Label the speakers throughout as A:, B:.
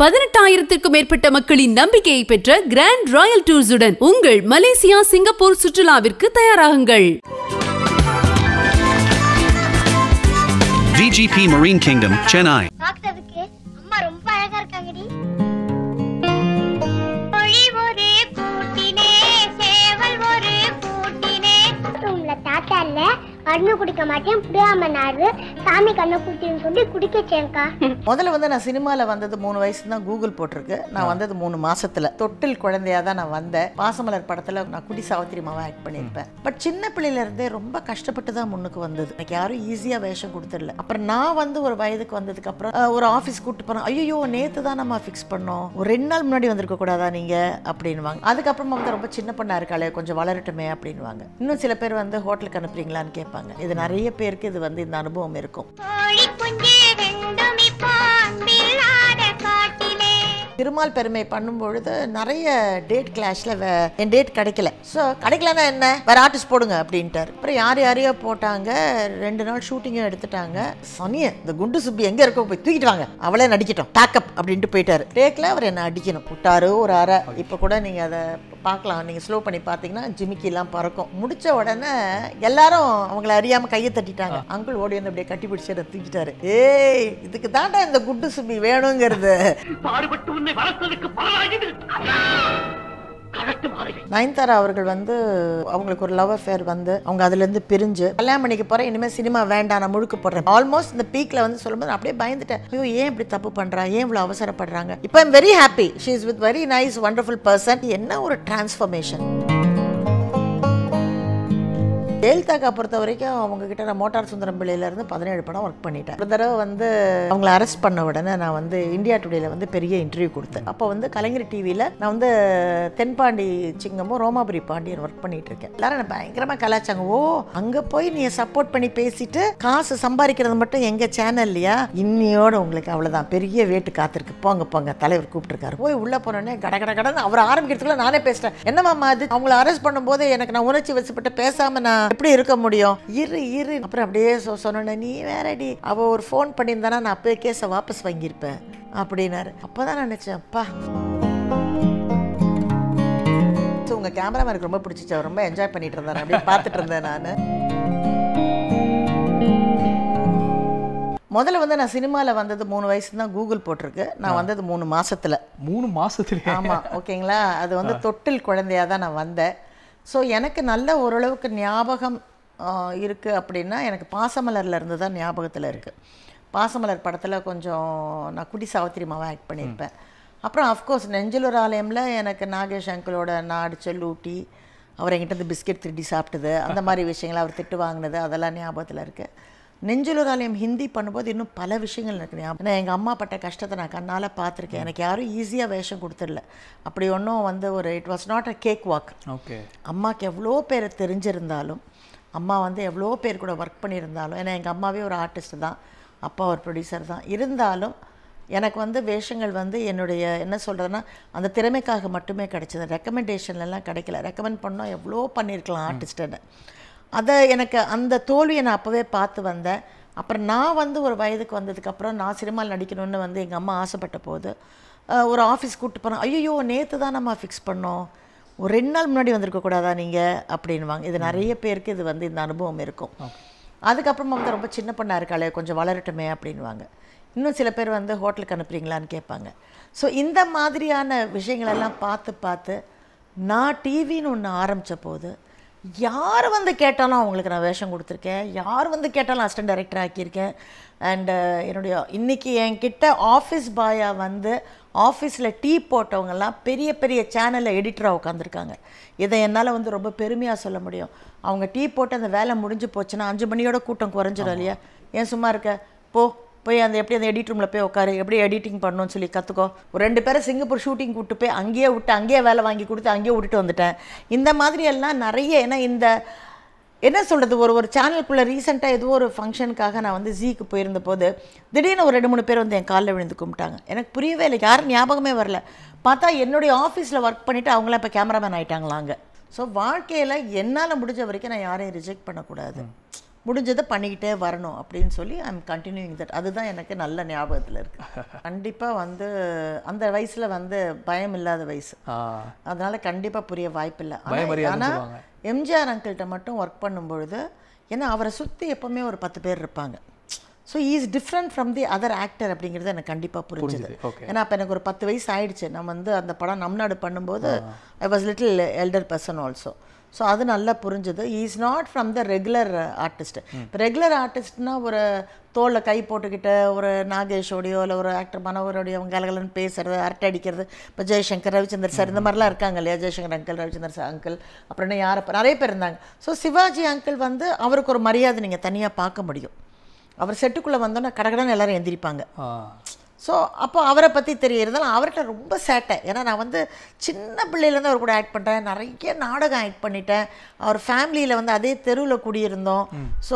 A: பதினெட்டாயிரத்திற்கும் மேற்பட்ட மக்களின் நம்பிக்கையை பெற்ற கிராண்ட் ராயல் டூர்ஸுடன் உங்கள் மலேசியா சிங்கப்பூர் சுற்றுலாவிற்கு தயாராகுங்கள்
B: VGP Marine Kingdom, Chennai.
C: பாக்குறதுக்கு அம்மா ரொம்ப அழகா இருக்காங்கடி மொழி ஒரு கூட்டினே சேவல் ஒரு கூட்டினே ரூம்ல தாத்தா இல்ல கண்ணு குடிக்க மாட்டேன் புடியாமனாரு சாமி கண்ணு குடிச்சுன்னு சொல்லி குடிக்கச்சேன்க்கா
D: முதல்ல வந்து நான் சினிமாவில் வந்தது மூணு வயசு தான் கூகுள் போட்டிருக்கு நான் வந்தது மூணு மாசத்துல தொட்டில் குழந்தையா தான் நான் வந்தேன் பாசமலர் படத்துல நான் குடி சாவித்திரி மாவா ஆக்ட் பண்ணியிருப்பேன் பட் சின்ன பிள்ளையில இருந்தே ரொம்ப கஷ்டப்பட்டு தான் முன்னுக்கு வந்தது எனக்கு யாரும் ஈஸியா வேஷம் கொடுத்துடல அப்புறம் நான் வந்து ஒரு வயதுக்கு வந்ததுக்கு அப்புறம் அஹ், ஒரு ஆஃபீஸ் கூட்டு போனோம் ஐயோ நேத்து தான் நம்ம ஃபிக்ஸ் பண்ணோம் ஒரு ரெண்டு நாள் முன்னாடி வந்திருக்க கூடாதா நீங்க அப்படின்வாங்க அதுக்கப்புறமா வந்து ரொம்ப சின்ன பொண்ணா இருக்காளே கொஞ்சம் வளரட்டுமே அப்படின்வாங்க இன்னும் சில பேர் வந்து ஹோட்டலுக்கு அனுப்புறீங்களான்னு கேட்பாங்க இது நிறைய பேருக்கு இது வந்து இந்த அனுபவம் இருக்கும்
C: கோழி குஞ்சு ரெண்டும் இப்போ அன்பில்லாத காட்டிலே
D: திருமால் பெருமை பண்ணும்பொழுது நிறைய டேட் கிளாஷ்ல என் டேட் கிடைக்கல ஸோ கிடைக்கலன்னா என்ன வேற ஆர்டிஸ்ட் போடுங்க அப்படின்ட்டாரு அப்புறம் யார் யாரையோ போட்டாங்க ரெண்டு நாள் ஷூட்டிங்கும் எடுத்துட்டாங்க சனிய இந்த குண்டு சுப்பி எங்க இருக்கோ போய் தூக்கிட்டு வாங்க அவளே நடிக்கட்டும் பேக்கப் அப்படின்ட்டு போயிட்டாரு டேக்ல அவர் என்ன அடிக்கணும் விட்டாரு ஒரு அரை இப்போ கூட நீங்க அதை பார்க்கலாம் நீங்க ஸ்லோ பண்ணி பார்த்தீங்கன்னா ஜிமிக்கி எல்லாம் பறக்கும் முடிச்ச உடனே எல்லாரும் அவங்கள அறியாம கையை தட்டிட்டாங்க அங்கிள் ஓடி வந்து அப்படியே கட்டி பிடிச்சி அதை தூக்கிட்டாரு ஏய் இதுக்கு தாண்டா இந்த குண்டு சுப்பி வேணுங்கிறது
E: பாடுபட்டு உன்னை வளர்த்ததுக்கு பலனாகிது கலட்டு மாறி
D: நயன்தாரா அவர்கள் வந்து அவங்களுக்கு ஒரு லவ் அஃபேர் வந்து அவங்க அதுல இருந்து பிரிஞ்சு கல்யாணம் பண்ணிக்க போறேன் இனிமே சினிமா வேண்டாம் நான் முழுக்க போடுறேன் ஆல்மோஸ்ட் இந்த பீக்ல வந்து சொல்லும்போது நான் அப்படியே பயந்துட்டேன் ஐயோ ஏன் இப்படி தப்பு பண்றா ஏன் இவ்வளவு அவசரப்படுறாங்க இப்போ I'm very happy she is with very nice wonderful person என்ன ஒரு டிரான்ஸ்ஃபர்மேஷன் ஜெயலலிதாக்கா பொறுத்த வரைக்கும் அவங்க கிட்ட நான் மோட்டார் சுந்தரம் பிள்ளையில இருந்து பதினேழு படம் ஒர்க் பண்ணிட்டேன் ஒரு தடவை வந்து அவங்கள அரெஸ்ட் பண்ண உடனே நான் வந்து இந்தியா டுடேல வந்து பெரிய இன்டர்வியூ கொடுத்தேன் அப்போ வந்து கலைஞர் டிவியில் நான் வந்து தென்பாண்டி சிங்கமும் ரோமாபுரி பாண்டியன் ஒர்க் பண்ணிட்டு இருக்கேன் எல்லாரும் என்னை பயங்கரமா கலாச்சாங்க ஓ அங்க போய் நீ சப்போர்ட் பண்ணி பேசிட்டு காசு சம்பாதிக்கிறது மட்டும் எங்க சேனல்லையா இன்னியோட உங்களுக்கு அவ்வளவுதான் பெரிய வேட்டு காத்திருக்கு போங்க போங்க தலைவர் கூப்பிட்டுருக்காரு போய் உள்ள போனோடனே கட கட கடன்னு அவர் ஆரம்பிக்கிறதுக்குள்ள நானே பேசிட்டேன் என்னமாமா அது அவங்கள அரெஸ்ட் பண்ணும்போது எனக்கு நான் உணர்ச்சி வசப்பட்டு பேசாம நான் எப்படி இருக்க முடியும் இரு இரு அப்புறம் அப்படியே சொ சொன்னேன் நீ வேறடி அவ ஒரு ஃபோன் பண்ணியிருந்தானா நான் அப்பவே கேஸை வாபஸ் வாங்கியிருப்பேன் அப்படின்னாரு அப்பதான் நான் நினைச்சேன் அப்பா ஸோ உங்கள் கேமராமேன் எனக்கு ரொம்ப பிடிச்சிச்சு அவர் ரொம்ப என்ஜாய் பண்ணிட்டு இருந்தார் அப்படியே பார்த்துட்டு இருந்தேன் நான் முதல்ல வந்து நான் சினிமாவில் வந்தது மூணு வயசு தான் கூகுள் போட்டிருக்கு நான் வந்தது மூணு மாசத்துல
F: மூணு மாசத்துலயே
D: ஆமாம் ஓகேங்களா அது வந்து தொட்டில் குழந்தையாக தான் நான் வந்தேன் ஸோ எனக்கு நல்ல ஓரளவுக்கு ஞாபகம் ஆஹ், இருக்கு அப்படின்னா எனக்கு பாசமலர்ல இருந்து தான் ஞாபகத்தில் இருக்குது பாசமலர் படத்தில் கொஞ்சம் நான் குடி சாவித்திரி மாவை ஆக்ட் பண்ணியிருப்பேன் அப்புறம் அஃப்கோர்ஸ் நெஞ்சலூர் ஆலயம்ல எனக்கு நாகேஷ் அங்கிளோட நான் அடிச்ச லூட்டி அவர் என்கிட்ட இருந்து பிஸ்கெட் திருடி சாப்பிட்டது அந்த மாதிரி விஷயங்கள் அவர் திட்டு வாங்கினது அதெல்லாம் ஞாபகத்தில் இருக்குது நெஞ்சிலூர் ஆலயம் ஹிந்தி பண்ணும்போது இன்னும் பல விஷயங்கள் எனக்கு ஞாபகம் ஏன்னா எங்கள் அம்மா பட்ட கஷ்டத்தை நான் கண்ணால் பார்த்துருக்கேன் எனக்கு யாரும் ஈஸியாக வேஷம் கொடுத்துடல அப்படி ஒன்றும் வந்து ஒரு it was not a cake walk
F: okay
D: அம்மாவுக்கு எவ்வளோ பேர் தெரிஞ்சிருந்தாலும் அம்மா வந்து எவ்வளோ பேர் கூட ஒர்க் பண்ணியிருந்தாலும் ஏன்னா எங்கள் அம்மாவே ஒரு ஆர்டிஸ்ட் தான் அப்பா ஒரு ப்ரொடியூசர் தான் இருந்தாலும் எனக்கு வந்து வேஷங்கள் வந்து என்னுடைய என்ன சொல்கிறதுனா அந்த திறமைக்காக மட்டுமே கிடைச்சது ரெக்கமெண்டேஷன்லாம் கிடைக்கல ரெக்கமெண்ட் பண்ணோம் எவ்வளோ பண்ணியிருக்கலாம் ஆர்டிஸ்ட்டுன்னு அதை எனக்கு அந்த தோல்வியை நான் அப்போவே பார்த்து வந்தேன் அப்புறம் நான் வந்து ஒரு வயதுக்கு வந்ததுக்கப்புறம் நான் சினிமாவில் நடிக்கணும்னு வந்து எங்கள் அம்மா ஆசைப்பட்ட போது அஹ், ஒரு ஆஃபீஸ் கூப்பிட்டு போனோம் ஐயோ நேற்று தான் நம்ம ஃபிக்ஸ் பண்ணோம் ஒரு ரெண்டு நாள் முன்னாடி வந்திருக்க கூடாதா நீங்கள் அப்படின்வாங்க இது நிறைய பேருக்கு இது வந்து இந்த அனுபவம் இருக்கும் அதுக்கப்புறமா வந்து ரொம்ப சின்ன பொண்ணா இருக்காளே கொஞ்சம் வளரட்டுமே அப்படின்வாங்க இன்னும் சில பேர் வந்து ஹோட்டலுக்கு அனுப்புறீங்களான்னு கேட்பாங்க ஸோ இந்த மாதிரியான விஷயங்களெல்லாம் பார்த்து பார்த்து நான் டிவின்னு ஒன்று ஆரம்பித்த போது யார் வந்து கேட்டாலும் அவங்களுக்கு நான் வேஷம் கொடுத்துருக்கேன் யார் வந்து கேட்டாலும் அசிஸ்டன்ட் டைரக்டர் ஆக்கியிருக்கேன் அண்டு என்னுடைய இன்னைக்கு என்கிட்ட ஆஃபீஸ் பாயாக வந்து ஆஃபீஸில் டீ போட்டவங்கெல்லாம் பெரிய பெரிய சேனலில் எடிட்டராக உட்காந்துருக்காங்க இதை என்னால் வந்து ரொம்ப பெருமையாக சொல்ல முடியும் அவங்க டீ போட்டு அந்த வேலை முடிஞ்சு போச்சுன்னா அஞ்சு மணியோட கூட்டம் குறைஞ்சிடும் இல்லையா ஏன் சும்மா இருக்க போ போய் அந்த எப்படி அந்த எடிட் ரூமில் போய் உட்காரு எப்படி எடிட்டிங் பண்ணணும்னு சொல்லி கற்றுக்கோ ஒரு ரெண்டு பேரை சிங்கப்பூர் ஷூட்டிங் கூப்பிட்டு போய் அங்கேயே விட்டு அங்கேயே வேலை வாங்கி கொடுத்து அங்கேயே விட்டுட்டு வந்துட்டேன் இந்த மாதிரி எல்லாம் நிறைய ஏன்னா இந்த என்ன சொல்கிறது ஒரு ஒரு சேனலுக்குள்ளே ரீசெண்டாக ஏதோ ஒரு ஃபங்க்ஷனுக்காக நான் வந்து ஜீக்கு போயிருந்த போது திடீர்னு ஒரு ரெண்டு மூணு பேர் வந்து என் காலில் விழுந்து கும்பிட்டாங்க எனக்கு புரியவே இல்லை யாரும் ஞாபகமே வரல பார்த்தா என்னுடைய ஆஃபீஸில் ஒர்க் பண்ணிவிட்டு அவங்களாம் இப்போ கேமராமேன் ஆயிட்டாங்களாங்க ஸோ வாழ்க்கையில் என்னால் முடிஞ்ச வரைக்கும் நான் யாரையும் ரிஜெக்ட் பண்ணக்கூடாது முடிஞ்சதை பண்ணிக்கிட்டே வரணும் அப்படின்னு சொல்லி ஐ எம் கண்டினியூங் தட் அதுதான் எனக்கு நல்ல ஞாபகத்தில் இருக்கு கண்டிப்பாக வந்து அந்த வயசில் வந்து பயம் இல்லாத வயசு
F: ஆ
D: அதனால கண்டிப்பாக புரிய வாய்ப்பில்லை
F: பயமறியாதுன்னு
D: ஆனால்
F: சொல்லுவாங்க.
D: எம்ஜிஆர் அங்கிள்கிட்ட மட்டும் ஒர்க் பண்ணும்பொழுது ஏன்னா அவரை சுற்றி எப்போவுமே ஒரு பத்து பேர் இருப்பாங்க so is different from the other actor அப்படிங்கிறது எனக்கு கண்டிப்பாக புரிஞ்சுது
F: புரிஞ்சுது, okay.
D: ஏன்னா அப்போ எனக்கு ஒரு பத்து வயசு ஆயிடுச்சு நான் வந்து அந்த படம் நம் நாடு பண்ணும்போது I was little elder person also so அது நல்லா புரிஞ்சுது is not from the regular artist இப்போ ரெகுலர் ஆர்டிஸ்ட்னா ஒரு தோளில் கை போட்டுக்கிட்டு ஒரு நாகேஷோடையோ இல்லை ஒரு ஆக்டர் மனோகரோடையோ அவங்க கலகலன்னு பேசுறது அரட்டை அடிக்கிறது இப்போ ஜெய்சங்கர் ரவிச்சந்தர் சார் இந்த மாதிரிலாம் இருக்காங்க இல்லையா Jaishankar uncle Ravichandar sir uncle அப்புறம் இன்னும் யாரை நிறைய பேர் இருந்தாங்க ஸோ சிவாஜி அங்கிள் வந்து அவருக்கு ஒரு மரியாதை நீங்கள் தனியாக பார்க்க முடியும் அவர் செட்டுக்குள்ளே வந்தோன்னே கடகடன்னு எல்லாரும் எந்திரிப்பாங்க
F: ஆ
D: ஸோ அப்போ அவரை பற்றி தெரியறதால அவர்கிட்ட ரொம்ப சேட்டை ஏன்னா நான் வந்து சின்ன பிள்ளையிலேருந்து அவர் கூட ஆக்ட் பண்ணுறேன் நிறைய நாடகம் ஆக்ட் பண்ணிட்டேன் அவர் ஃபேமிலியில் வந்து அதே தெருவில் குடியிருந்தோம் ஸோ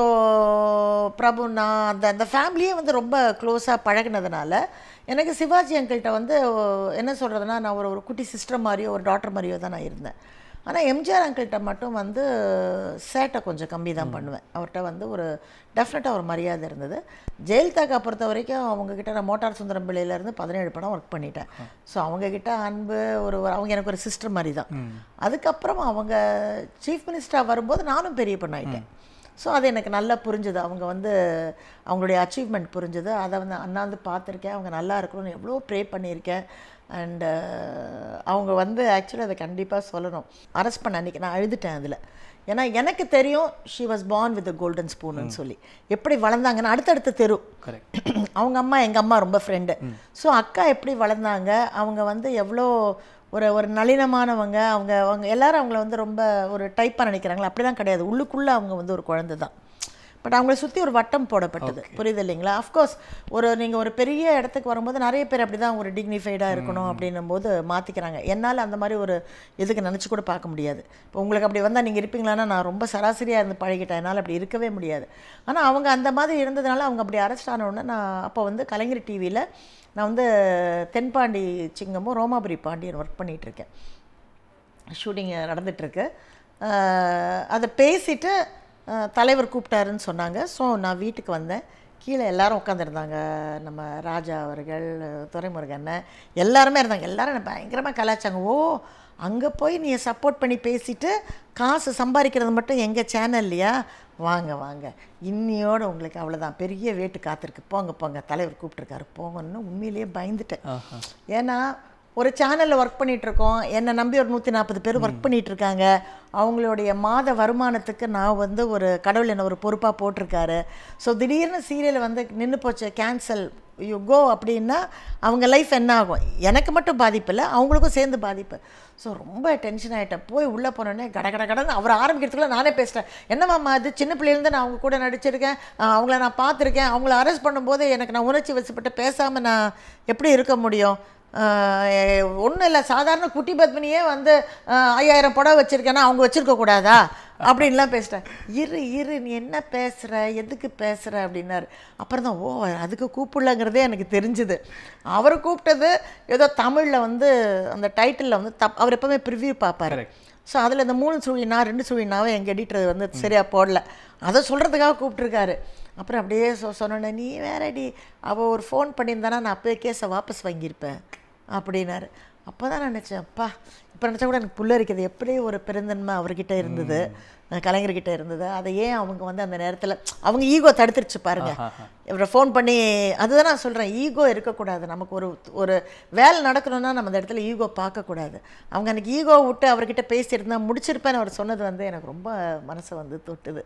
D: பிரபு நான் அந்த அந்த ஃபேமிலியே வந்து ரொம்ப க்ளோஸாக பழகுனதுனால எனக்கு சிவாஜி அங்கிள்கிட்ட வந்து என்ன சொல்கிறதுனா நான் ஒரு ஒரு குட்டி சிஸ்டர் மாதிரியோ ஒரு டாட்டர் மாதிரியோ தான் நான் இருந்தேன் ஆனால் எம்ஜிஆர் அங்கிள்கிட்ட மட்டும் வந்து சேட்டை கொஞ்சம் கம்மி தான் பண்ணுவேன் அவர்கிட்ட வந்து ஒரு டெஃபினட்டாக ஒரு மரியாதை இருந்தது ஜெயலலிதாக்கா பொறுத்த வரைக்கும் அவங்கக்கிட்ட நான் மோட்டார் சுந்தரம் பிள்ளையிலேருந்து பதினேழு படம் ஒர்க் பண்ணிட்டேன் ஸோ அவங்கக்கிட்ட அன்பு ஒரு ஒரு- அவங்க எனக்கு ஒரு சிஸ்டர் மாதிரி தான் அதுக்கப்புறம் அவங்க சீஃப் மினிஸ்டராக வரும்போது நானும் பெரிய பொண்ணாயிட்டேன் ஸோ அது எனக்கு நல்லா புரிஞ்சுது அவங்க வந்து அவங்களுடைய அச்சீவ்மெண்ட் புரிஞ்சுது அதை வந்து அண்ணாந்து பார்த்துருக்கேன் அவங்க நல்லா இருக்கணும்னு எவ்வளோ ப்ரே பண்ணியிருக்கேன் அண்டு அவங்க வந்து ஆக்சுவலி அதை கண்டிப்பாக சொல்லணும் அரெஸ்ட் பண்ண அன்றைக்கி நான் அழுதுட்டேன் அதில் ஏன்னா எனக்கு தெரியும் she was born with a golden ஸ்பூன்னு சொல்லி எப்படி வளர்ந்தாங்கன்னா அடுத்தடுத்த தெரு
F: கரெக்ட்
D: அவங்க அம்மா எங்கள் அம்மா ரொம்ப ஃப்ரெண்டு ஸோ அக்கா எப்படி வளர்ந்தாங்க அவங்க வந்து எவ்வளோ ஒரு ஒரு நளினமானவங்க அவங்க அவங்க எல்லாரும் அவங்கள வந்து ரொம்ப ஒரு டைப்பாக நினைக்கிறாங்களா அப்படிலாம் கிடையாது உள்ளுக்குள்ளே அவங்க வந்து ஒரு குழந்தை தான் பட் அவங்கள சுற்றி ஒரு வட்டம் போடப்பட்டது புரியுது இல்லைங்களா அஃப்கோர்ஸ் ஒரு நீங்கள் ஒரு பெரிய இடத்துக்கு வரும்போது நிறைய பேர் அப்படி தான் ஒரு டிக்னிஃபைடாக இருக்கணும் அப்படின்னும் போது மாற்றிக்கிறாங்க என்னால் அந்த மாதிரி ஒரு இதுக்கு நினச்சி கூட பார்க்க முடியாது இப்போ உங்களுக்கு அப்படி வந்தால் நீங்கள் இருப்பீங்களான்னா நான் ரொம்ப சராசரியாக இருந்து பழகிட்டேன் என்னால் அப்படி இருக்கவே முடியாது ஆனால் அவங்க அந்த மாதிரி இருந்ததுனால அவங்க அப்படி அரெஸ்ட் ஆனவுடனே நான் அப்போ வந்து கலைஞர் டிவியில் நான் வந்து தென்பாண்டி சிங்கமும் ரோமாபுரி பாண்டியன் ஒர்க் பண்ணிகிட்டு இருக்கேன் ஷூட்டிங் நடந்துகிட்ருக்கு அதை பேசிட்டு அஹ், தலைவர் கூப்பிட்டாருன்னு சொன்னாங்க ஸோ நான் வீட்டுக்கு வந்தேன் கீழே எல்லாரும் உட்காந்துருந்தாங்க நம்ம ராஜா அவர்கள் துரைமுருகன் எல்லாருமே இருந்தாங்க எல்லாரும் என்னை பயங்கரமாக கலாய்ச்சாங்க ஓ அங்கே போய் நீ சப்போர்ட் பண்ணி பேசிட்டு காசு சம்பாதிக்கிறது மட்டும் எங்கள் சேனல்லையா வாங்க வாங்க இன்னியோட உங்களுக்கு அவ்வளோதான் பெரிய வேட்டு காத்திருக்கு போங்க போங்க தலைவர் கூப்பிட்ருக்காரு போங்கன்னு உண்மையிலேயே பயந்துட்டேன் ஏன்னா ஒரு சேனலில் ஒர்க் பண்ணிட்டு இருக்கோம் என்னை நம்பி ஒரு நூற்றி நாற்பது பேர் ஒர்க் பண்ணிட்டு இருக்காங்க அவங்களுடைய மாத வருமானத்துக்கு நான் வந்து ஒரு கடவுள் என்னை ஒரு பொறுப்பாக போட்டிருக்காரு ஸோ திடீர்னு சீரியல் வந்து நின்று போச்சு கேன்சல் யூ கோ அப்படின்னா அவங்க லைஃப் என்ன ஆகும் எனக்கு மட்டும் பாதிப்பு இல்லை அவங்களுக்கும் சேர்ந்து பாதிப்பு ஸோ ரொம்ப டென்ஷன் ஆகிட்டேன் போய் உள்ளே போனோடனே கட கட கடன்னு அவர் ஆரம்பிக்கிறதுக்குள்ள நானே பேசிட்டேன் என்னம்மா அது சின்ன பிள்ளையிலேருந்து நான் அவங்க கூட நடிச்சிருக்கேன் அஹ் அவங்கள நான் பார்த்துருக்கேன் அவங்கள அரெஸ்ட் பண்ணும்போது எனக்கு நான் உணர்ச்சி வசப்பட்டு பேசாமல் நான் எப்படி இருக்க முடியும் ஒன்றும் இல்லை சாதாரண குட்டி பத்மினியே வந்து அஹ், ஐயாயிரம் புடவை வச்சுருக்கேன்னா அவங்க வச்சுருக்க கூடாதா அப்படின்லாம் பேசிட்டேன் இரு இரு நீ என்ன பேசுகிற எதுக்கு பேசுகிற அப்படின்னாரு அப்புறம் தான் ஓ அதுக்கு கூப்பிடலங்கிறதே எனக்கு தெரிஞ்சுது அவர் கூப்பிட்டது ஏதோ தமிழில் வந்து அந்த டைட்டிலில் வந்து தப் அவர் எப்போவுமே ப்ரிவ்யூ பார்ப்பாரு
F: Correct.
D: ஸோ அதில் இந்த மூணு சுழினா ரெண்டு சுழினாவும் எங்கள் எடிட்டர் வந்து சரியாக போடல அதை சொல்கிறதுக்காக கூப்பிட்ருக்காரு அப்புறம் அப்படியே சொ சொன்னோன்னே நீ வேறடி அவள் ஒரு ஃபோன் பண்ணியிருந்தானா நான் அப்போயே கேஸை வாபஸ் வாங்கியிருப்பேன் அப்படின்னாரு அப்போ தான் நினச்சேன் அப்பா இப்போ நினச்சா கூட எனக்கு புல்லரிக்குது எப்படி ஒரு பெருந்தன்மை அவர்கிட்ட இருந்தது அஹ் கலைஞர்கிட்ட இருந்தது அதை ஏன் அவங்க வந்து அந்த நேரத்தில் அவங்க ஈகோ தடுத்துருச்சு பாருங்க இவரை ஃபோன் பண்ணி அதுதான் நான் சொல்கிறேன் ஈகோ இருக்கக்கூடாது நமக்கு ஒரு ஒரு வேலை நடக்கணும்னா நம்ம அந்த இடத்துல ஈகோ பார்க்கக்கூடாது அவங்க அன்றைக்கி ஈகோ விட்டு அவர்கிட்ட பேசியிருந்தா முடிச்சிருப்பேன்னு அவர் சொன்னது வந்து எனக்கு ரொம்ப மனசை வந்து தொட்டுது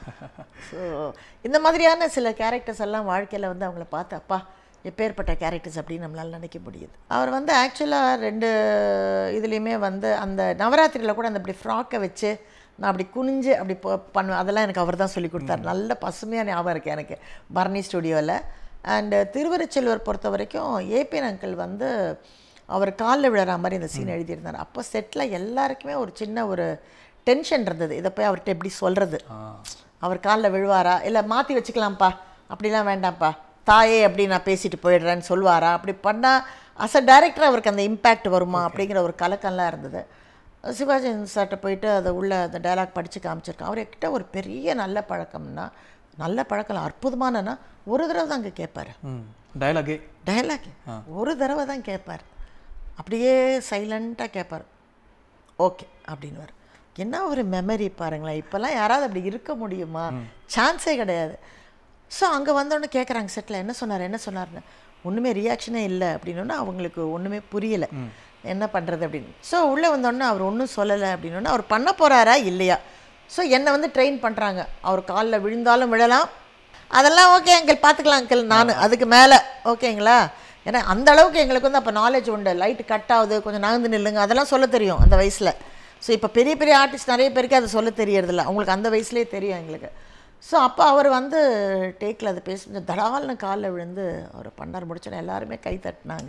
D: ஸோ இந்த மாதிரியான சில கேரக்டர்ஸ் எல்லாம் வாழ்க்கையில் வந்து அவங்கள பார்த்து அப்பா எப்பேற்பட்ட கேரக்டர்ஸ் அப்படின்னு நம்மளால் நினைக்க முடியுது அவர் வந்து ஆக்சுவலாக ரெண்டு இதுலேயுமே வந்து அந்த நவராத்திரியில் கூட அந்த இப்படி ஃப்ராக்கை வச்சு நான் அப்படி குனிஞ்சு அப்படி ப- பண்ணுவேன் அதெல்லாம் எனக்கு அவர் தான் சொல்லி கொடுத்தாரு நல்ல பசுமையாக ஞாபகம் இருக்குது எனக்கு பரணி ஸ்டுடியோவில் அண்டு திருவருச்செல்வர் பொறுத்த வரைக்கும் ஏபிஎன் அங்கிள் வந்து அவர் காலில் விழுற மாதிரி இந்த சீன் எழுதியிருந்தார் அப்போ செட்டில் எல்லாருக்குமே ஒரு சின்ன ஒரு டென்ஷன் இருந்தது இதை போய் அவர்கிட்ட எப்படி சொல்கிறது அவர் காலில் விழுவாரா இல்லை மாற்றி வச்சுக்கலாம்ப்பா அப்படிலாம் வேண்டாம்ப்பா தாயே அப்படி நான் பேசிட்டு போயிடுறேன்னு சொல்லுவாரா அப்படி பண்ணால் அஸ் அ டைரக்டர் அவருக்கு அந்த இம்பேக்ட் வருமா அப்படிங்கிற ஒரு கலக்கம்லாம் இருந்தது சிவாஜி சார்ட்ட போயிட்டு அதை உள்ள அந்த டைலாக் படித்து காமிச்சிருக்கேன் அவர்கிட்ட ஒரு பெரிய நல்ல பழக்கம்னா நல்ல பழக்கம் அற்புதமானனா ஒரு தடவை தான் அங்கே கேட்பாரு
F: ம் டயலாகே
D: டயலாக் ஒரு தடவை தான் கேட்பார் அப்படியே சைலண்ட்டாக கேட்பார் ஓகே அப்படின்னுவார் என்ன ஒரு மெமரி பாருங்களேன் இப்போல்லாம் யாராவது அப்படி இருக்க முடியுமா சான்ஸே கிடையாது ஸோ அங்கே வந்தோடனே கேட்குறாங்க செட்டில் என்ன சொன்னார் என்ன சொன்னார்னு ஒன்றுமே ரியாக்ஷனே இல்லை அப்படின்னோன்னா அவங்களுக்கு ஒன்றுமே புரியலை என்ன பண்ணுறது அப்படின்னு ஸோ உள்ளே வந்தோடனே அவர் ஒன்றும் சொல்லலை அப்படின்னோன்னா அவர் பண்ண போகிறாரா இல்லையா ஸோ என்னை வந்து ட்ரெயின் பண்ணுறாங்க அவர் காலில் விழுந்தாலும் விழலாம் அதெல்லாம் ஓகே அங்கிள் பார்த்துக்கலாம் அங்கிள் நான் அதுக்கு மேலே ஓகேங்களா ஏன்னா அந்த அளவுக்கு எங்களுக்கு வந்து அப்போ நாலேஜ் உண்டு லைட் கட் ஆகுது கொஞ்சம் நகர்ந்து நில்லுங்க அதெல்லாம் சொல்ல தெரியும் அந்த வயசில் ஸோ இப்போ பெரிய பெரிய ஆர்டிஸ்ட் நிறைய பேருக்கு அது சொல்ல தெரியறதில்ல அவங்களுக்கு அந்த வயசுலேயே தெரியும் எங்களுக்கு ஸோ அப்போ அவர் வந்து டேக்கில் அது பேசி தடால்னு காலில் விழுந்து அவர் பண்ணார் முடிச்சோன்னே எல்லாருமே கை தட்டினாங்க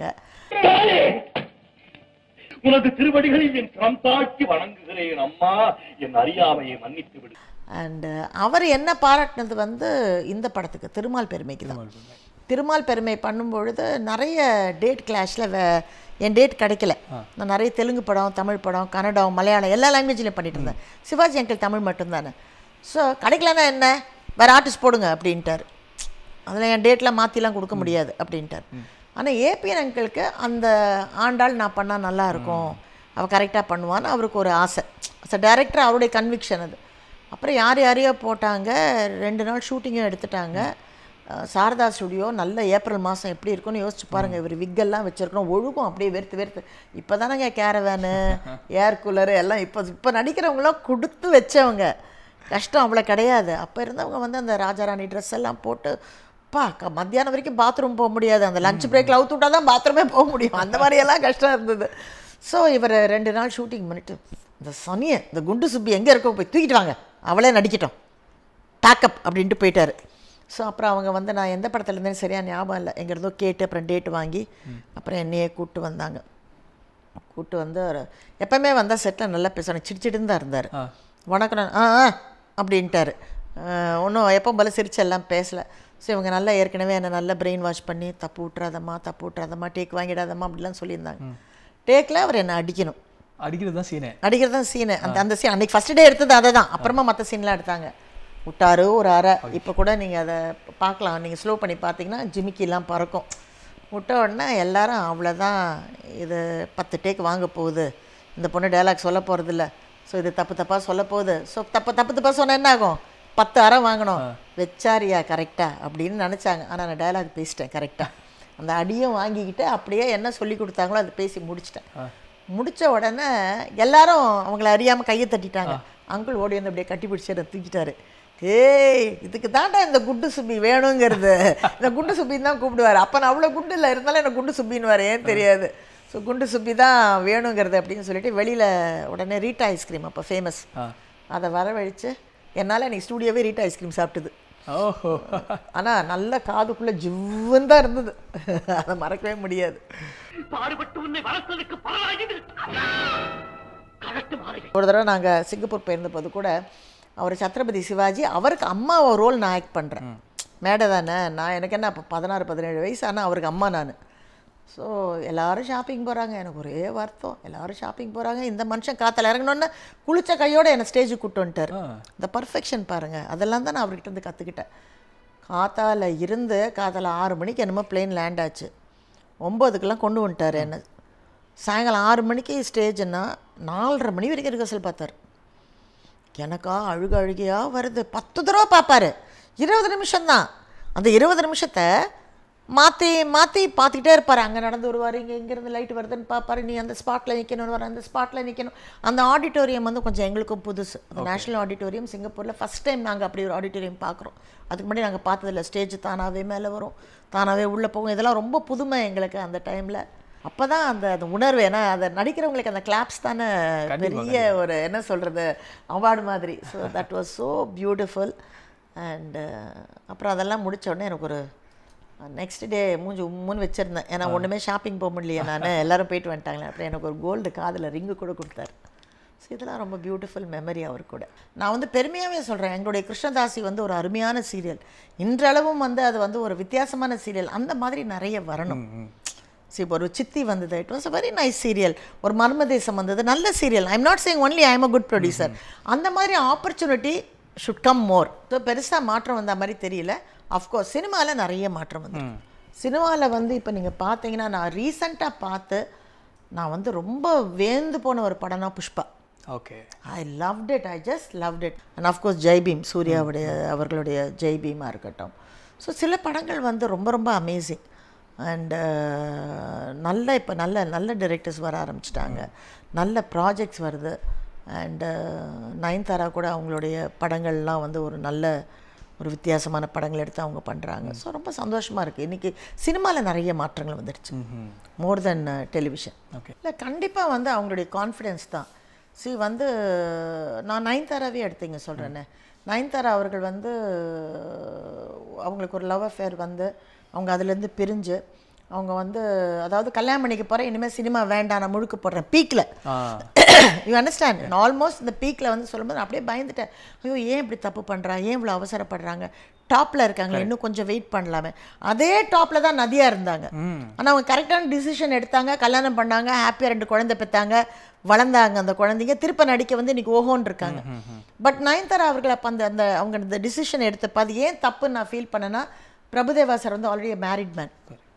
E: உனது திருவடிகளில் என் கரம் தாக்கி வணங்குகிறேன் அம்மா என் அறியாமையை மன்னித்து விடு
D: அண்டு அவர் என்ன பாராட்டினது வந்து இந்த படத்துக்கு திருமால் பெருமைக்கு தான் திருமால் பெருமை பண்ணும்பொழுது நிறைய டேட் கிளாஷில் என் டேட் கிடைக்கல நான் நிறைய தெலுங்கு படம் தமிழ் படம் கன்னடம் மலையாளம் எல்லா லாங்குவேஜ்லையும் பண்ணிட்டு இருந்தேன் சிவாஜி அங்கிள் தமிழ் மட்டும்தானே ஸோ கிடைக்கலன்னா என்ன வேறு ஆர்டிஸ்ட் போடுங்க அப்படின்ட்டார் அதில் என் டேட்லாம் மாற்றிலாம் கொடுக்க முடியாது அப்படின்ட்டார் ஆனால் ஏபிஎன் அங்கிளுக்கு அந்த ஆண்டாள் நான் பண்ணால் நல்லா இருக்கும் அவள் கரெக்டாக பண்ணுவான்னு அவருக்கு ஒரு ஆசை அஸ் டைரக்டர் அவருடைய கன்விக்ஷன் அது அப்புறம் யார் யாரையோ போட்டாங்க ரெண்டு நாள் ஷூட்டிங்கும் எடுத்துட்டாங்க அஹ் சாரதா ஸ்டுடியோ நல்ல ஏப்ரல் மாதம் எப்படி இருக்கும்னு யோசிச்சு பாருங்கள் இவர் விக்கெல்லாம் வச்சுருக்கணும் ஒழுகும் அப்படியே வெறுத்து வெறுத்து இப்போ தானேங்க கேரவேனு ஏர் கூலரு எல்லாம் இப்போ இப்போ நடிக்கிறவங்களாம் கொடுத்து வச்சவங்க கஷ்டம் அவ்வளோ கிடையாது அப்போ இருந்தவங்க வந்து அந்த ராஜாராணி ட்ரெஸ் எல்லாம் போட்டு பா க- மத்தியானம் வரைக்கும் பாத்ரூம் போக முடியாது அந்த லஞ்ச் பிரேக்கில் அவுத்து விட்டா தான் பாத்ரூமே போக முடியும் அந்த மாதிரியெல்லாம் கஷ்டம் இருந்தது ஸோ இவர் ரெண்டு நாள் ஷூட்டிங் பண்ணிட்டு இந்த சனியை இந்த குண்டு சுப்பி எங்கே இருக்கோ போய் தூக்கிட்டு வாங்க அவளே நடிக்கட்டும் பேக்கப் அப்படின்ட்டு போயிட்டாரு ஸோ அப்புறம் அவங்க வந்து நான் எந்த படத்துல இருந்தேன்னு சரியா ஞாபகம் இல்லை எங்க இருந்தோ கேட்டு அப்புறம் டேட் வாங்கி அப்புறம் என்னையே கூப்பிட்டு வந்தாங்க கூப்பிட்டு வந்து அவர் எப்பவுமே வந்தால் செட்டில் நல்லா பேசணும் சிடிச்சிட்டு தான் இருந்தார் வணக்கம் நான், ஆ ஆ அப்படின்ட்டாரு ஒன்றும் எப்போ போல சிரிச்சு எல்லாம் பேசலை ஸோ இவங்க நல்லா ஏற்கனவே என்னை நல்லா பிரெயின் வாஷ் பண்ணி தப்பு விட்றாதம்மா தப்பு விட்றாதம்மா டேக் வாங்கிடாதம்மா அப்படிலாம் சொல்லியிருந்தாங்க டேக்கில் அவர் என்னை அடிக்கணும்
F: அடிக்கிறது தான் சீனே
D: அடிக்கிறது தான் சீனு அந்த அந்த சீன் அன்னைக்கு ஃபஸ்ட் டே எடுத்தது அதை தான் அப்புறமா மற்ற சீன்லாம் எடுத்தாங்க விட்டாரு ஒரு அரை இப்போ கூட நீங்கள் அதை பார்க்கலாம் நீங்கள் ஸ்லோ பண்ணி பார்த்தீங்கன்னா ஜிமிக்கிலாம் பறக்கும் விட்ட உடனே எல்லாரும் அவ்வளோதான் இது பத்து டேக் வாங்க போகுது இந்த பொண்ணு டைலாக் சொல்ல போகிறதில்ல ஸோ இது தப்பு தப்பாக சொல்ல போகுது ஸோ தப்பு தப்பு தப்பாக சொன்னால் என்ன ஆகும் பத்து அரை வாங்கணும் வச்சாரியா கரெக்டாக அப்படின்னு நினச்சாங்க ஆனால் நான் டைலாக் பேசிட்டேன் கரெக்டாக அந்த அடியும் வாங்கிக்கிட்டு அப்படியே என்ன சொல்லி கொடுத்தாங்களோ அதை பேசி முடிச்சிட்டேன் முடிச்ச உடனே எல்லாரும் அவங்கள அறியாமல் கையை தட்டிட்டாங்க அங்கிள் ஓடி வந்து அப்படியே கட்டி பிடிச்சி என்னை தூக்கிட்டாரு ஏய் இதுக்கு தாண்டா இந்த குண்டு சுப்பி வேணுங்கிறது இந்த குண்டு சுப்பின்னு தான் கூப்பிடுவார் அப்போ நான் அவ்வளோ குண்டு இல்லை இருந்தாலும் என்ன குண்டு சுப்பின்னு ஏன் தெரியாது ஸோ குண்டு சுப்பி தான் வேணுங்கிறது அப்படின்னு சொல்லிட்டு வெளியில் உடனே ரீட்டா ஐஸ்கிரீம் அப்போ ஃபேமஸ் அதை வரவழைச்சு என்னால் எனக்கு ஸ்டூடியோவே ரீட்டா ஐஸ்கிரீம் சாப்பிட்டது
F: ஓஹோ
D: ஆனால் நல்ல காதுக்குள்ளே ஜிவ்வுன்னு தான் இருந்தது அதை மறக்கவே முடியாது
E: பாடுபட்டு உன்னை வளர்த்ததுக்கு பலனாகிது கரட்டு மாறுகிறேன்
D: ஒரு தடவை நாங்கள் சிங்கப்பூர் போயிருந்தபோது கூட அவர் சத்ரபதி சிவாஜி அவருக்கு அம்மா ஒரு ரோல் நான் ஆக்ட் பண்ணுறேன் மேடை தானே நான் எனக்கு என்ன அப்போ பதினாறு பதினேழு வயசு ஆனால் அவருக்கு அம்மா நான் ஸோ எல்லாரும் ஷாப்பிங் போகிறாங்க எனக்கு ஒரே வருத்தம் எல்லாரும் ஷாப்பிங் போகிறாங்க இந்த மனுஷன் காற்றுல இறங்கினோன்னே குளிச்ச கையோட என்னை ஸ்டேஜுக்கு கூட்டு வந்துட்டார் இந்த பர்ஃபெக்ஷன் பாருங்கள் அதெல்லாம் தான் நான் அவர்கிட்ட இருந்து கற்றுக்கிட்டேன் காத்தால இருந்து காத்தால ஆறு மணிக்கு என்னமோ பிளேன் லேண்ட் ஆச்சு ஒம்போதுக்கெல்லாம் கொண்டு வந்துட்டார் என்ன சாயங்காலம் ஆறு மணிக்கு ஸ்டேஜ்னா நாலரை மணி வரைக்கும் ரிஹர்சல் பார்த்தார் எனக்கா அழுக அழுகையாக வருது பத்து தடவை பார்ப்பாரு இருபது நிமிஷம்தான் அந்த இருபது நிமிஷத்தை மாற்றி மாற்றி பார்த்துக்கிட்டே இருப்பார் அங்கே நடந்து வருவார் இங்கே இங்கேருந்து லைட் வருதுன்னு பார்ப்பாரு நீ அந்த ஸ்பாட்டில் நிற்கணும் வர அந்த ஸ்பாட்டில் நிற்கணும் அந்த ஆடிட்டோரியம் வந்து கொஞ்சம் எங்களுக்கும் புதுசு அந்த நேஷனல் ஆடிட்டோரியம் சிங்கப்பூரில் ஃபஸ்ட் டைம் நாங்கள் அப்படி ஒரு ஆடிட்டோரியம் பார்க்குறோம் அதுக்கு முன்னாடி நாங்கள் பார்த்ததில்ல ஸ்டேஜ் தானாகவே மேலே வரும் தானாகவே உள்ளே போகும் இதெல்லாம் ரொம்ப புதுமை எங்களுக்கு அந்த டைமில் அப்போ தான் அந்த அந்த உணர்வு ஏன்னா அதை நடிக்கிறவங்களுக்கு அந்த கிளாப்ஸ் தானே பெரிய ஒரு என்ன சொல்கிறது அவார்டு மாதிரி so that was so beautiful and அப்புறம் அதெல்லாம் முடிச்ச உடனே எனக்கு ஒரு நெக்ஸ்ட் டே மூஞ்சி உம்முன்னு வச்சுருந்தேன் ஏன்னா ஒன்றுமே ஷாப்பிங் போக முடியலையே நான் எல்லாரும் போயிட்டு வந்துட்டாங்களே அப்புறம் எனக்கு ஒரு கோல்டு காதில் ரிங்கு கூட கொடுத்தாரு ஸோ இதெல்லாம் ரொம்ப பியூட்டிஃபுல் மெமரி அவர் கூட நான் வந்து பெருமையாகவே சொல்கிறேன் எங்களுடைய கிருஷ்ணதாசி வந்து ஒரு அருமையான சீரியல் இன்றளவும் வந்து அது வந்து ஒரு வித்தியாசமான சீரியல் அந்த மாதிரி நிறைய வரணும் சரி இப்போ ஒரு சித்தி வந்தது it was a very nice serial ஒரு மர்மதேசம் வந்தது நல்ல serial I'm not saying only I'm a good producer அந்த மாதிரி opportunity should come more so பெருசாக மாற்றம் வந்த மாதிரி தெரியல அஃப்கோர்ஸ் சினிமாவில் நிறைய மாற்றம் வந்து சினிமாவில் வந்து இப்போ நீங்கள் பார்த்தீங்கன்னா நான் ரீசண்டாக பார்த்து நான் வந்து ரொம்ப வேந்து போன ஒரு படம்னா Pushpa
F: okay
D: I loved it I just loved it and of course Jai Bhim சூர்யாவுடைய அவர்களுடைய ஜெய்பீமாக இருக்கட்டும் ஸோ சில படங்கள் வந்து ரொம்ப ரொம்ப அமேசிங் அண்டு நல்ல இப்போ நல்ல நல்ல டைரக்டர்ஸ் வர ஆரம்பிச்சிட்டாங்க நல்ல ப்ராஜெக்ட்ஸ் வருது அண்டு நயன்தாரா கூட அவங்களுடைய படங்கள்லாம் வந்து ஒரு நல்ல ஒரு வித்தியாசமான படங்கள் எடுத்து அவங்க பண்ணுறாங்க ஸோ ரொம்ப சந்தோஷமாக இருக்குது இன்றைக்கி சினிமாவில் நிறைய மாற்றங்கள் வந்துடுச்சு மோர் தென் டெலிவிஷன்
F: Okay.
D: இல்லை கண்டிப்பாக வந்து அவங்களுடைய கான்ஃபிடென்ஸ் தான் சி வந்து நான் நயன்தாராவே எடுத்தீங்க சொல்கிறேன்னே நயன்தாரா அவர்கள் வந்து அவங்களுக்கு ஒரு லவ் அஃபேர் வந்து அவங்க அதுலேருந்து பிரிஞ்சு அவங்க வந்து அதாவது கல்யாணம் பண்ணிக்க போகிறேன் இனிமேல் சினிமா வேண்டாம் நான் முழுக்க போடுறேன் பீக்கில்
F: ஆ
D: யூ அண்டர்ஸ்டாண்ட் ஆல்மோஸ்ட் இந்த பீக்கில் வந்து சொல்லும்போது நான் அப்படியே பயந்துட்டேன் ஐயோ ஏன் இப்படி தப்பு பண்ணுறா ஏன் இவ்வளோ அவசரப்படுறாங்க டாப்பில் இருக்காங்களே இன்னும் கொஞ்சம் வெயிட் பண்ணலாமே அதே டாப்பில் தான் நதியா இருந்தாங்க ஆனால் அவங்க கரெக்டான டிசிஷன் எடுத்தாங்க கல்யாணம் பண்ணாங்க ஹாப்பியாக ரெண்டு குழந்தை பெற்றாங்க வளர்ந்தாங்க அந்த குழந்தைங்க திருப்ப நடிக்க வந்து இன்னைக்கு ஓஹோன்னு இருக்காங்க பட் நயன்தாரா அவர்கள் அப்போ அந்த அந்த அவங்க இந்த டிசிஷன் எடுத்தப்ப அது ஏன் தப்புன்னு நான் ஃபீல் பண்ணேன்னா பிரபுதேவா சார் வந்து ஆல்ரெடி மேரிட் மேன்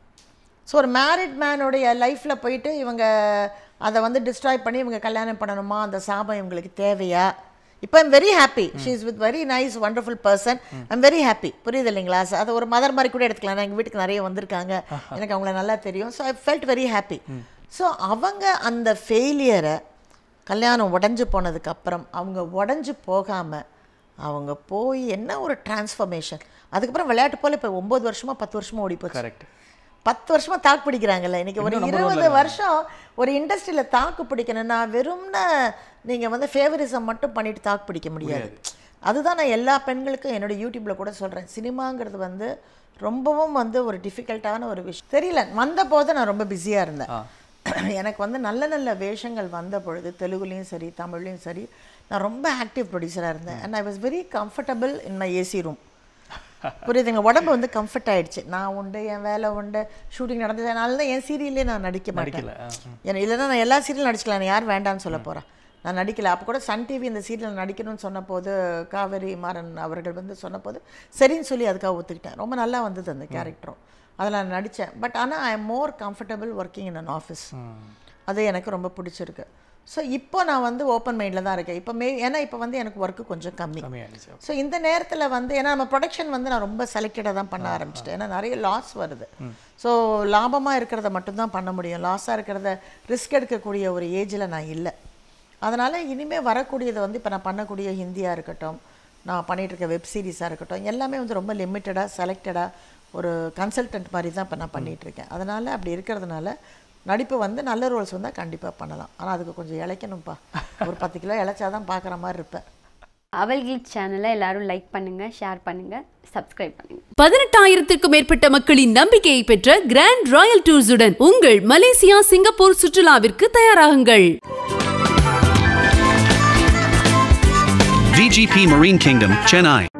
D: ஸோ ஒரு மேரிட் மேனுடைய லைஃப்பில் போயிட்டு இவங்க அதை வந்து டிஸ்ட்ராய் பண்ணி இவங்க கல்யாணம் பண்ணணுமா அந்த சாபம் இவங்களுக்கு தேவையா இப்போ I'm very happy she is with very nice wonderful person I'm very happy புரியுது இல்லைங்களா So, அது ஒரு மதர் மாதிரி கூட எடுத்துக்கலாம் நான் எங்கள் வீட்டுக்கு நிறைய வந்திருக்காங்க எனக்கு அவங்கள நல்லா தெரியும் so I felt very happy so அவங்க அந்த ஃபெயிலியரை கல்யாணம் உடஞ்சு போனதுக்கப்புறம் அவங்க உடஞ்சு போகாமல் அவங்க போய் என்ன ஒரு டிரான்ஸ்ஃபர்மேஷன் அதுக்கப்புறம் விளையாட்டு போல் இப்போ ஒம்பது வருஷமா பத்து வருஷமா ஓடி போச்சு
F: கரெக்ட்
D: பத்து வருஷமா தாக்கு பிடிக்கிறாங்கல்ல இன்னைக்கு ஒரு இருபது வருஷம் ஒரு இண்டஸ்ட்ரியில் தாக்கு பிடிக்கணும்னா வெறும்ன நீங்கள் வந்து ஃபேவரிசம் மட்டும் பண்ணிட்டு தாக்கு பிடிக்க முடியாது அதுதான் நான் எல்லா பெண்களுக்கும் என்னோட யூடியூப்ல கூட சொல்கிறேன் சினிமாங்கிறது வந்து ரொம்பவும் வந்து ஒரு டிஃபிகல்ட்டான ஒரு விஷயம் தெரியல வந்த போது நான் ரொம்ப பிஸியாக இருந்தேன் எனக்கு வந்து நல்ல நல்ல வேஷங்கள் வந்த பொழுது தெலுங்குலேயும் சரி தமிழ்லேயும் சரி நான் ரொம்ப ஆக்டிவ் ப்ரொடியூசராக இருந்தேன் and I was very comfortable in my AC room புரியுதுங்க உடம்பு வந்து கம்ஃபர்ட் ஆயிடுச்சு நான் உண்டு என் வேலை உண்டு ஷூட்டிங் நடந்தது அதனால தான் என் சீரியல்லே நான் நடிக்க மாட்டேன்
F: நடிக்கல, ஆ,
D: ஏன்னா இல்லைன்னா நான் எல்லா சீரியலும் நடிச்சுக்கலாம் நான் யார் வேண்டாம்னு சொல்ல போகிறேன் நான் நடிக்கல அப்போ கூட சன் டிவி இந்த சீரியல் நடிக்கணும்னு சொன்னபோது காவேரி மாறன் அவர்கள் வந்து சொன்னபோது சரின்னு சொல்லி அதுக்காக ஒத்துக்கிட்டேன் ரொம்ப நல்லா வந்தது அந்த கேரக்டரும் அதில் நான் நடித்தேன் பட் ஆனால் I am more comfortable working in an office அது எனக்கு ரொம்ப பிடிச்சிருக்கு ஸோ இப்போ நான் வந்து ஓப்பன் மைண்டில் தான் இருக்கேன் இப்போ மே ஏன்னா இப்போ வந்து எனக்கு ஒர்க்கு கொஞ்சம் கம்மி
F: கம்மியாயிடுச்சு
D: ஸோ இந்த நேரத்தில் வந்து ஏன்னா நம்ம ப்ரொடக்ஷன் வந்து நான் ரொம்ப செலக்டடாக தான் பண்ண ஆரம்பிச்சிட்டேன் ஏன்னா நிறைய லாஸ் வருது ஸோ லாபமாக இருக்கிறத மட்டும்தான் பண்ண முடியும் லாஸாக இருக்கிறத ரிஸ்க் எடுக்கக்கூடிய ஒரு ஏஜில் நான் இல்லை அதனால் இனிமேல் வரக்கூடியதை வந்து இப்போ நான் பண்ணக்கூடிய ஹிந்தியாக இருக்கட்டும் நான் பண்ணிட்டு இருக்க வெப் சீரிஸாக இருக்கட்டும் எல்லாமே வந்து ரொம்ப லிமிட்டடாக செலக்டடாக ஒரு கன்சல்டன்ட் மாதிரி தான் இப்போ நான் பண்ணிட்டு இருக்கேன் அதனால் அப்படி இருக்கிறதுனால நடிப்பு வந்து நல்ல ரோல்ஸ் வந்தால் கண்டிப்பாக பண்ணலாம் ஆனால் அதுக்கு கொஞ்சம் இழைக்கணும்ப்பா ஒரு பத்து கிலோ இழைச்சாதான் பார்க்குற மாதிரி இருப்பேன்
G: அவல் கிளிக் சேனலை எல்லாரும் லைக் பண்ணுங்க ஷேர் பண்ணுங்க சப்ஸ்கிரைப் பண்ணுங்க
A: பதினெட்டாயிரத்திற்கும் மேற்பட்ட மக்களின் நம்பிக்கையை பெற்ற கிராண்ட் ராயல் டூர்ஸுடன் உங்கள் மலேசியா சிங்கப்பூர் சுற்றுலாவிற்கு தயாராகுங்கள்
B: VGP Marine Kingdom, Chennai.